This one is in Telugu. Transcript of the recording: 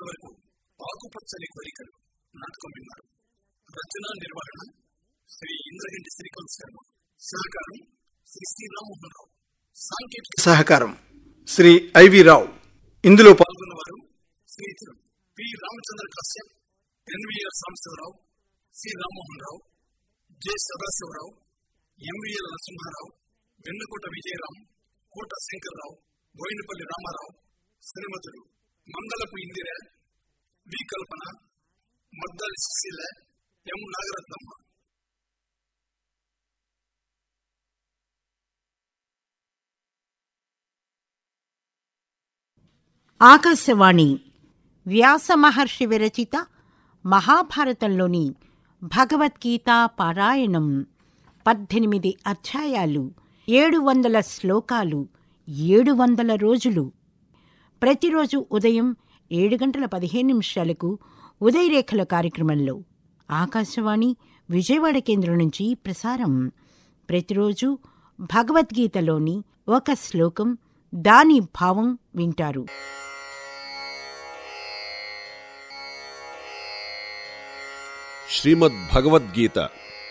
ఇంతవరకు ఆకుపచ్చని కోరికలు నాటకం విన్నారు రచన నిర్వహణ శ్రీ ఇంద్రగంటి శ్రీకాంత్ శర్మ సహకారం శ్రీ శ్రీ రామ్మోహన్ రావు సాంకేతిక సహకారం శ్రీ ఐవి రావు ఇందులో పాల్గొన్న పాల్గొన్నవారు స్నేహితులు P Ramachandra Kashyap NVR Sambasivarao C Rammohan Rao J Sadasivarao MVL Narasimharao Vennakota Vijayaram Kota Shankarrao Boinapalli Ramarao శ్రీమతులు మంగళపు ఇందిర వి కల్పన మద్దాలి సుశీల ఎం నాగరత్నమ్మ ఆకాశవాణి వ్యాస మహర్షి విరచిత మహాభారతంలోని భగవద్గీత పారాయణం పద్దెనిమిది అధ్యాయాలు ఏడు వందల శ్లోకాలు ఏడు వందల రోజులు ప్రతిరోజు ఉదయం ఏడు గంటల పదిహేను నిమిషాలకు ఉదయరేఖల కార్యక్రమంలో ఆకాశవాణి విజయవాడ కేంద్రం నుంచి ప్రసారం ప్రతిరోజు భగవద్గీతలోని ఒక శ్లోకం దాని భావం వింటారు శ్రీమద్ భగవద్గీత